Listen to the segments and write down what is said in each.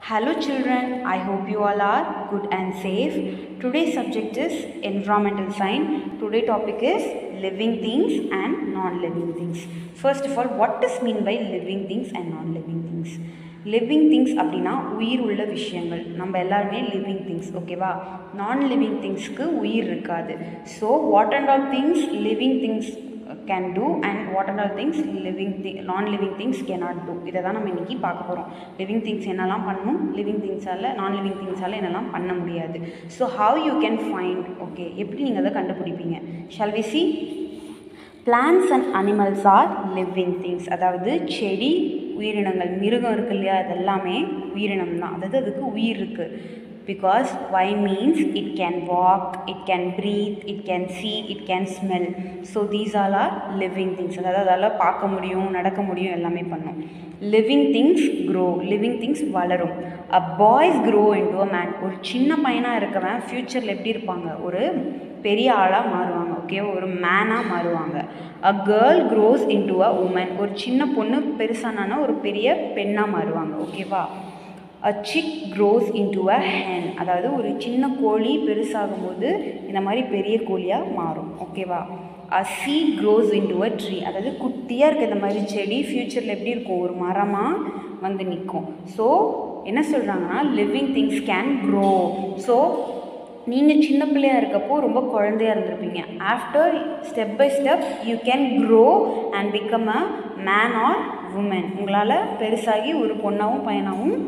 Hello children, I hope you all are good and safe. Today's subject is environmental science. Today topic is living things and non-living things. First of all, what does mean by living things and non-living things? Living things அப்படின்னா உயிர் உள்ள விஷயங்கள் நம்ம எல்லாருமே living things ஓகேவா நான் living திங்ஸ்க்கு உயிர் இருக்காது so what and all things living things can do and what and all things living thing non living things cannot do இதை தான் நம்ம இன்றைக்கி பார்க்க போகிறோம் லிவிங் திங்ஸ் என்னெல்லாம் பண்ணணும் லிவிங் திங்ஸால் நான் லிவிங் திங்ஸால் என்னெல்லாம் பண்ண முடியாது so how you can find okay எப்படி நீங்கள் அதை கண்டுபிடிப்பீங்க shall we see plants and animals are living things அதாவது செடி உயிரினங்கள் மிருகம் இருக்கு இல்லையா அது எல்லாமே உயிரினம் தான் அதாவது அதுக்கு உயிர் இருக்குது because why means it can walk it can breathe it can see it can smell so these all are living things அதாவது அதால் பார்க்க முடியும் நடக்க முடியும் எல்லாமே பண்ணும் living things grow living things வளரும் a boys grow into a man ஒரு சின்ன பையனாக இருக்கவன் ஃப்யூச்சரில் எப்படி இருப்பாங்க ஒரு பெரிய ஆளாக மாறுவாங்க ஓகே ஒரு மேனாக மாறுவாங்க a girl grows into a woman ஒரு சின்ன பொண்ணு பெருசானானா ஒரு பெரிய பெண்ணாக மாறுவாங்க ஓகேவா a chick grows into a hen அதாவது ஒரு சின்ன கோழி பெருசாகும்போது இந்த மாதிரி பெரிய கோழியாக மாறும் ஓகேவா a seed grows into a tree அதாவது குட்டியாக இருக்க இந்த மாதிரி செடி ஃப்யூச்சரில் எப்படி இருக்கும் ஒரு மரமாக வந்து நிற்கும் ஸோ என்ன சொல்கிறாங்கன்னா living things can grow so நீங்கள் சின்ன பிள்ளையாக இருக்கப்போ ரொம்ப குழந்தையாக இருந்திருப்பீங்க after step by step you can grow and become a man or woman உங்களால் பெருசாகி ஒரு பொண்ணாகவும் பையனாகவும்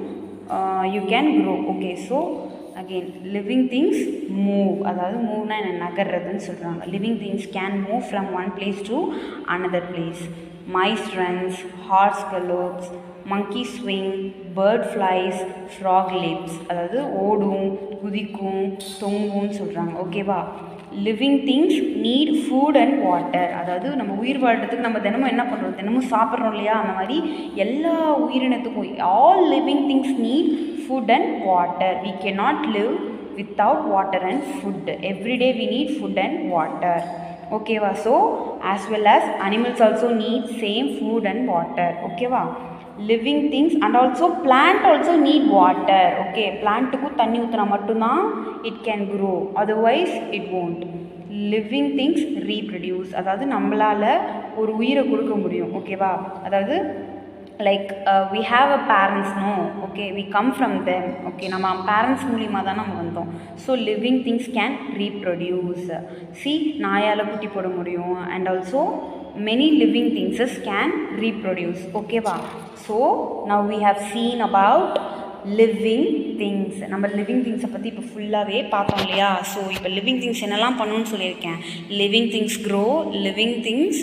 you can grow okay so again living things move அதாவது மூவ்னா என்ன நகர்றதுன்னு சொல்கிறாங்க living things can move from one place to another place mice runs, horse gallops, monkey swing, bird flies, frog leaps அதாவது ஓடும் குதிக்கும் தொங்கும்னு சொல்கிறாங்க ஓகேவா living things need food and water அதாவது நம்ம உயிர் வாழ்கிறதுக்கு நம்ம தினமும் என்ன பண்ணுறோம் தினமும் சாப்பிட்றோம் இல்லையா அந்த மாதிரி எல்லா உயிரினத்துக்கும் all living things need food and water we can not live without water and food every day we need food and water ஓகேவா so as well as animals also need same food and water ஓகேவா living things and also plant also need water okay பிளான்ட்டுக்கும் தண்ணி ஊற்றினா மட்டும்தான் it can grow otherwise it won't living things reproduce அதாவது நம்மளால் ஒரு உயிரை கொடுக்க முடியும் ஓகேவா அதாவது like we have a parents know okay we come from them okay நம்ம பேரண்ட்ஸ் மூலியமாக தான் நம்ம வந்தோம் so living things can reproduce see நாயால் குட்டி போட முடியும் and also many living things can reproduce ஓகேவா so now we have seen about living things நம்ம லிவிங் திங்ஸை பற்றி இப்போ ஃபுல்லாகவே பார்த்தோம் இல்லையா ஸோ இப்போ லிவிங் திங்ஸ் என்னெல்லாம் பண்ணணும்னு சொல்லியிருக்கேன் living things grow living things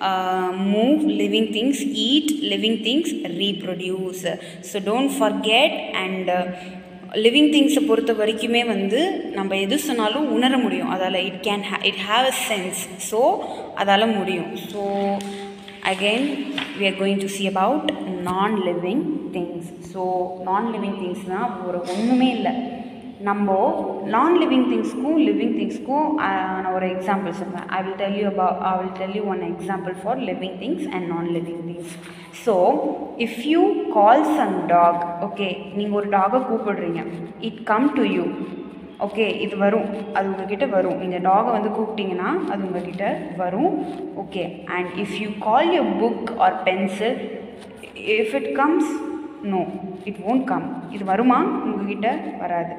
move living things eat living things reproduce so don't forget and living திங்ஸை பொறுத்த வரைக்குமே வந்து நம்ம எது சொன்னாலும் உணர முடியும் அதால் it can hey it have a sense so அதால் முடியும் so again we are going to see about non living things so non living திங்ஸ்னால் ஒரு ஒன்றுமே இல்லை நம்ம நான் லிவிங் திங்ஸ்க்கும் லிவிங் திங்ஸ்க்கும் நான் ஒரு எக்ஸாம்பிள் சொல்கிறேன் I will tell you about I will tell you one example for living things and non living things so if you call some dog okay நீங்கள் ஒரு டாகை கூப்பிடுறீங்க it come to you okay இது வரும் அது உங்ககிட்ட வரும் நீங்கள் டாகை வந்து கூப்பிட்டீங்கன்னா அது உங்ககிட்ட வரும் okay and if you call your book or pencil if it comes no it won't come இது வருமா உங்ககிட்ட வராது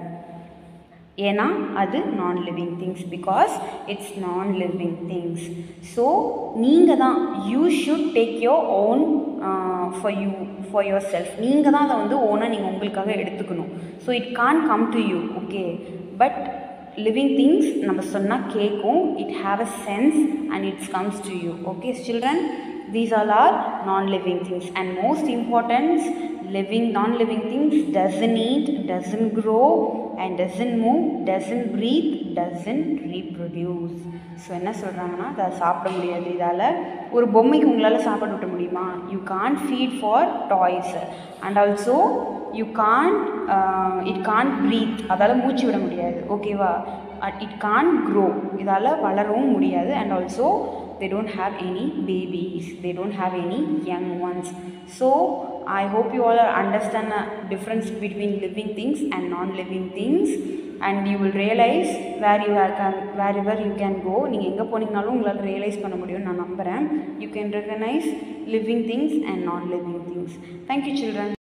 ஏன்னா அது non living things because it's non living things so நீங்கள் தான் you should take your own for you for yourself நீங்கள் தான் அதை வந்து ஓனாக நீங்கள் உங்களுக்காக எடுத்துக்கணும் so it can't come to you okay but living things நம்ம சொன்னால் கேட்கும் it have a sense and it's comes to you okay children these all are non-living things and most important living non-living things doesn't eat doesn't grow and doesn't move doesn't breathe doesn't reproduce so என்ன சொல்கிறாங்கன்னா அதை சாப்பிட முடியாது இதால் ஒரு பொம்மைக்கு உங்களால் சாப்பாடு விட்ட முடியுமா you can't feed for toys and also you can't it can't breathe அதால் மூச்சு விட முடியாது ஓகேவா இட் கான் க்ரோ இதால் வளரவும் முடியாது and also they don't have any babies they don't have any young ones so I hope you all understand the difference between living things and non-living things and you will realize where you are can wherever you can go நீங்கள் எங்கே போனீங்கனாலும் உங்களால் realise பண்ண முடியும்னு நான் நம்புகிறேன் you can recognise living things and non living things thank you children